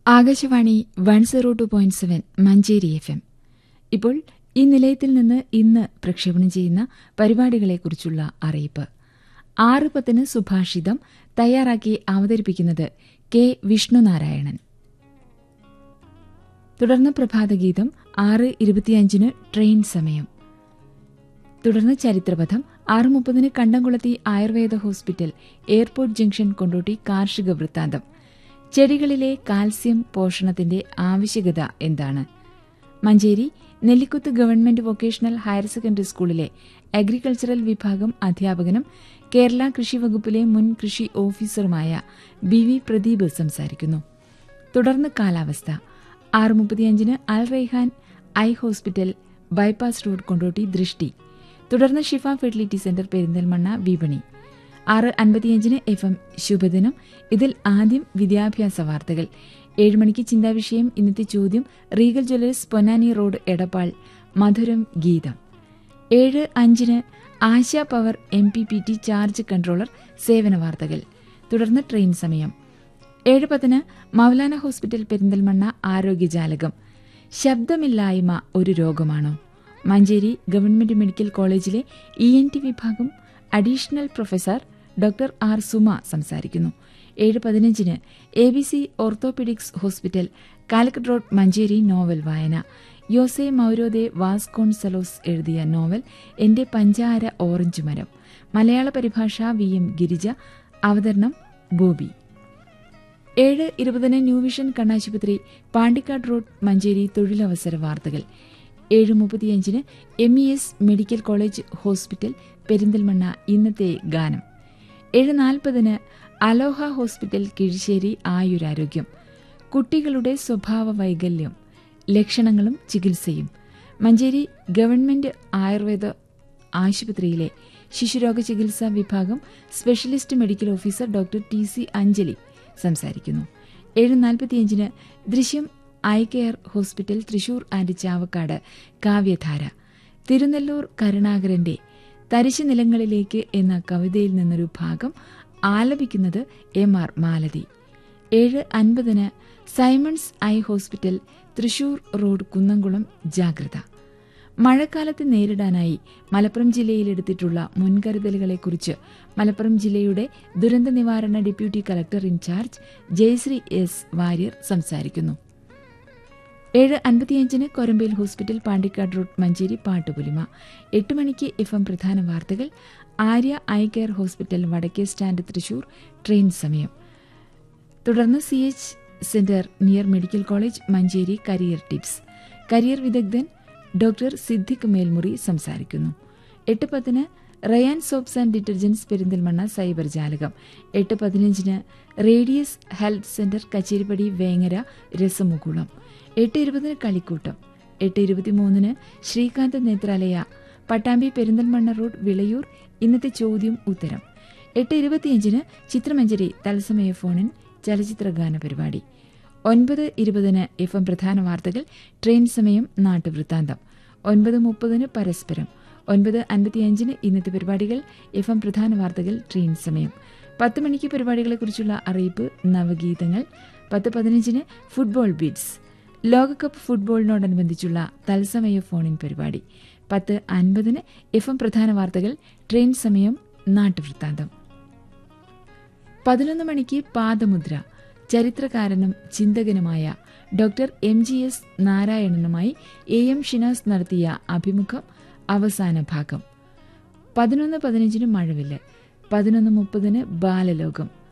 Akashvani one zero two point seven Manjeri F M ഇപ്പോൾ ഈ നിലയത്തിൽ നിന്ന് ഇന്ന് പ്രക്ഷേപണം ചെയ്യുന്ന പരിപാടികളെക്കുറിച്ചുള്ള അറിയിപ്പ് ആറ് പത്തിന് സുഭാഷിതം തയ്യാറാക്കി അവതരിപ്പിക്കുന്നത് കെ വിഷ്ണുനാരായണൻ തുടർന്ന് പ്രഭാതഗീതം ആറ് ഇരുപത്തിയഞ്ചിന് ട്രെയിൻ സമയം തുടർന്ന് ചരിത്രപഥം ആറ് മുപ്പതിന് Kandamkulathi Ayurveda hospital airport junction Kondotty കാർഷിക വൃത്താന്തം ചെടികളിലെ കാൽസ്യം പോഷണത്തിന്റെ ആവശ്യകത എന്താണ് Manjeri Nellikuth government vocational higher secondary സ്കൂളിലെ അഗ്രികൾച്ചറൽ വിഭാഗം അധ്യാപകനും കേരള കൃഷി വകുപ്പിലെ മുൻ കൃഷി ഓഫീസറുമായ ബി വി പ്രദീപ് സംസാരിക്കുന്നു തുടർന്ന് കാലാവസ്ഥ ആറ് മുപ്പത്തിയഞ്ചിന് Al Rayhan eye hospital bypass road Kondotty ദൃഷ്ടി തുടർന്ന് ഷിഫ ഫെർട്ടിലിറ്റി സെന്റർ പെരിന്തൽമണ്ണ വിപണി ആറ് അൻപത്തിയഞ്ചിന് എഫ് എം ശുഭദിനം ഇതിൽ ആദ്യം വിദ്യാഭ്യാസ വാർത്തകൾ ഏഴ് മണിക്ക് ചിന്താവിഷയം ഇന്നത്തെ ചോദ്യം Regal jewellers Ponnani road Edappal മധുരം ഗീതം ഏഴ് അഞ്ചിന് Asha power M P P T charge controller സേവന വാർത്തകൾ തുടർന്ന് ട്രെയിൻ സമയം ഏഴ് പത്തിന് മൗലാന ഹോസ്പിറ്റൽ പെരിന്തൽമണ്ണ ആരോഗ്യജാലകം ശബ്ദമില്ലായ്മ ഒരു രോഗമാണോ മഞ്ചേരി ഗവൺമെന്റ് മെഡിക്കൽ കോളേജിലെ ഇ എൻ ടി വിഭാഗം additional professor doctor R Suma സംസാരിക്കുന്നു ഏഴ് പതിനഞ്ചിന് A B C orthopaedics hospital Calicut road Manjeri novel വായന യോസെ മൌരോദെ വാസ്കോൺസലോസ് എഴുതിയ നോവൽ എന്റെ പഞ്ചാര ഓറഞ്ച് മരം മലയാള പരിഭാഷ വി എം ഗിരിജ അവതരണം ബോബി ഏഴ് ഇരുപതിന് ന്യൂ വിഷൻ കണ്ണാശുപത്രി പാണ്ടിക്കാട് റോഡ് മഞ്ചേരി തൊഴിലവസര വാർത്തകൾ ഏഴ് മുപ്പത്തിയഞ്ചിന് M E S medical college hospital Perinthalmanna ഇന്നത്തെ ഗാനം ഏഴ് നാൽപ്പതിന് അലോഹ ഹോസ്പിറ്റൽ കിഴിശ്ശേരി ആയുരാരോഗ്യം കുട്ടികളുടെ സ്വഭാവ വൈകല്യം ലക്ഷണങ്ങളും ചികിത്സയും മഞ്ചേരി ഗവൺമെന്റ് ആയുർവേദ ആശുപത്രിയിലെ ശിശുരോഗ ചികിത്സാ വിഭാഗം specialist medical officer doctor T C Anjali സംസാരിക്കുന്നു ഏഴ് നാൽപ്പത്തിയഞ്ചിന് Drishyam eye care hospital Thrissur and Chavakkad കാവ്യധാര തിരുനെല്ലൂർ കരുണാകരന്റെ തരിശു നിലങ്ങളിലേക്ക് എന്ന കവിതയിൽ നിന്നൊരു ഭാഗം ആലപിക്കുന്നത് എം ആർ മാലതി ഏഴ് അൻപതിന് Simon's eye hospital Thrissur road Kunnamkulam ജാഗ്രത മഴക്കാലത്ത് നേരിടാനായി മലപ്പുറം ജില്ലയിൽ എടുത്തിട്ടുള്ള മുൻകരുതലുകളെക്കുറിച്ച് മലപ്പുറം ജില്ലയുടെ ദുരന്ത നിവാരണ deputy collector in charge Jayashree S Warrier സംസാരിക്കുന്നു ഏഴ് അൻപത്തിയഞ്ചിന് കൊരമ്പേൽ ഹോസ്പിറ്റൽ പാണ്ടിക്കാട് റോഡ് മഞ്ചേരി പാട്ടുപുലിമ എട്ട് മണിക്ക് എഫ് എം പ്രധാന വാർത്തകൾ ആര്യ ഐ കെയർ ഹോസ്പിറ്റൽ വടക്കേ സ്റ്റാൻഡ് തൃശൂർ ട്രെയിൻ സമയം തുടർന്ന് C H centre near medical college Manjeri career tips career വിദഗ്ധൻ ഡോക്ടർ സിദ്ദിഖ് മേൽമുറി സംസാരിക്കുന്നു എട്ട് പത്തിന് Rayan soaps and detergents Perinthalmanna cyber ജാലകം എട്ട് പതിനഞ്ചിന് radius health centre Kacheripadi Vengara രസമുകുളം എട്ട് ഇരുപതിന് കളിക്കൂട്ടം എട്ട് ഇരുപത്തിമൂന്നിന് ശ്രീകാന്ത് നേത്രാലയ പട്ടാമ്പി പെരിന്തൽമണ്ണ റോഡ് വിളയൂർ ഇന്നത്തെ ചോദ്യം ഉത്തരം എട്ട് ഇരുപത്തിയഞ്ചിന് ചിത്രമഞ്ജരി തത്സമയ ഫോണിൻ ചലച്ചിത്ര ഗാന പരിപാടി ഒൻപത് ഇരുപതിന് എഫ് എം പ്രധാന വാർത്തകൾ ട്രെയിൻ സമയം നാട്ടുവൃത്താന്തം ഒൻപത് മുപ്പതിന് പരസ്പരം ഒൻപത് അൻപത്തിയഞ്ചിന് ഇന്നത്തെ പരിപാടികൾ എഫ് എം പ്രധാന വാർത്തകൾ ട്രെയിൻ സമയം പത്ത് മണിക്ക് പരിപാടികളെക്കുറിച്ചുള്ള അറിയിപ്പ് നവഗീതങ്ങൾ പത്ത് പതിനഞ്ചിന് ഫുട്ബോൾ ബീറ്റ്സ് ലോകകപ്പ് ഫുട്ബോളിനോടനുബന്ധിച്ചുള്ള തത്സമയ ഫോണിൻ പരിപാടി പത്ത് അൻപതിന് എഫ് എം പ്രധാന വാർത്തകൾ ട്രെയിൻ സമയം നാട്ടുവൃത്താന്തം പതിനൊന്ന് മണിക്ക് പാദമുദ്ര ചരിത്രകാരനും ചിന്തകനുമായ ഡോക്ടർ എം ജി എസ് നാരായണനുമായി എ എം ഷിനാസ് നടത്തിയ അഭിമുഖം അവസാന ഭാഗം പതിനൊന്ന് പതിനഞ്ചിന് മഴവില്ല് പതിനൊന്ന് മുപ്പതിന് ബാലലോകം